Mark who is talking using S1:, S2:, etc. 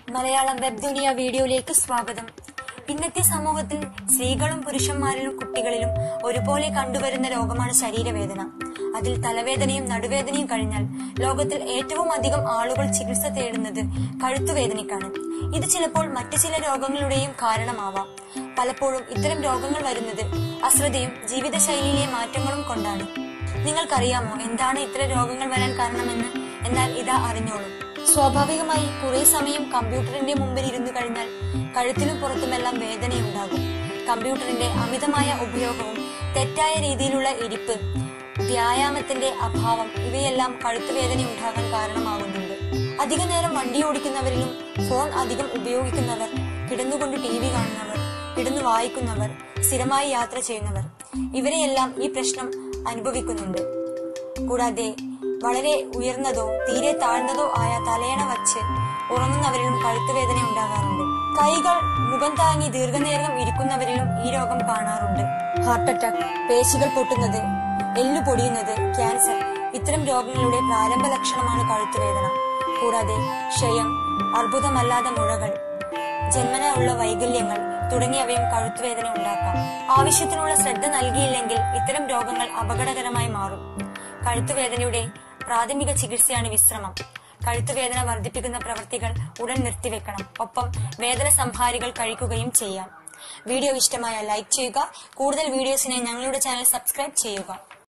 S1: Malayalam web ദുനിയ വീഡിയോയിലേക്ക് സ്വാഗതം ഇന്നത്തെ സമൂഹത്തിൽ സ്ത്രീകളും പുരുഷന്മാരിലും കുട്ടികളിലും ഒരുപോലെ കണ്ടുവരുന്ന രോഗമാണ് ശരീരവേദന അതിൽ തലവേദനയും നടുവേദനയും കഴിഞ്ഞാൽ ലോകത്തിൽ ഏറ്റവും അധികം ആളുകൾ ചികിത്സ തേടുന്നത് കഴുത്തുവേദനയ്ക്കാണ് ഇത് ചിലപ്പോൾ മറ്റു ചില രോഗങ്ങളുടെയും കാരണമാവാം പലപ്പോഴും ഇത്തരം രോഗങ്ങൾ വരുന്നത് അശ്രദ്ധയും ജീവിതശൈലിയിലെ മാറ്റങ്ങളും കൊണ്ടാണ് നിങ്ങൾക്കറിയാമോ എന്താണ് ഇത്തരം രോഗങ്ങൾ വരാൻ കാരണമെന്ന് എന്നാൽ ഇതാ അറിഞ്ഞോളൂ സ്വാഭാവികമായി കുറെ സമയം കമ്പ്യൂട്ടറിന്റെ മുമ്പിൽ ഇരുന്നു കഴിഞ്ഞാൽ കഴുത്തിലും പുറത്തുമെല്ലാം വേദനയുണ്ടാകും കമ്പ്യൂട്ടറിന്റെ അമിതമായ ഉപയോഗവും തെറ്റായ രീതിയിലുള്ള ഇരിപ്പ് വ്യായാമത്തിന്റെ അഭാവം ഇവയെല്ലാം കഴുത്തുവേദന ഉണ്ടാകാൻ കാരണമാകുന്നുണ്ട് അധിക നേരം വണ്ടി ഓടിക്കുന്നവരിലും ഫോൺ അധികം ഉപയോഗിക്കുന്നവർ കിടന്നുകൊണ്ട് ടി വി കാണുന്നവർ കിടന്നു വായിക്കുന്നവർ സ്ഥിരമായി യാത്ര ചെയ്യുന്നവർ ഇവരെയെല്ലാം ഈ പ്രശ്നം അനുഭവിക്കുന്നുണ്ട് കൂടാതെ വളരെ ഉയർന്നതോ തീരെ താഴ്ന്നതോ ആയ തലയണ വച്ച് ഉറങ്ങുന്നവരിലും കഴുത്തുവേദന ഉണ്ടാകാറുണ്ട് കൈകൾ മുഖം താങ്ങി ദീർഘനേരം ഇരിക്കുന്നവരിലും ഈ രോഗം കാണാറുണ്ട് ഹാർട്ട് അറ്റാക്ക് പേശികൾ പൊട്ടുന്നത് എല്ലു പൊടിയുന്നത് ക്യാൻസർ ഇത്തരം രോഗങ്ങളുടെ പ്രാരംഭ ലക്ഷണമാണ് കഴുത്തുവേദന കൂടാതെ ക്ഷയം അർബുദമല്ലാത്ത മുഴകൾ ജന്മന ഉള്ള വൈകല്യങ്ങൾ തുടങ്ങിയവയും കഴുത്തുവേദന ഉണ്ടാക്കാം ആവശ്യത്തിനുള്ള ശ്രദ്ധ നൽകിയില്ലെങ്കിൽ ഇത്തരം രോഗങ്ങൾ അപകടകരമായി മാറും കഴുത്തുവേദനയുടെ പ്രാഥമിക ചികിത്സയാണ് വിശ്രമം കഴുത്തുവേദന വർദ്ധിപ്പിക്കുന്ന പ്രവൃത്തികൾ ഉടൻ നിർത്തിവെക്കണം ഒപ്പം വേദന സംഹാരികൾ കഴിക്കുകയും ചെയ്യാം വീഡിയോ ഇഷ്ടമായ ലൈക്ക് ചെയ്യുക കൂടുതൽ വീഡിയോസിനെ ഞങ്ങളുടെ ചാനൽ സബ്സ്ക്രൈബ് ചെയ്യുക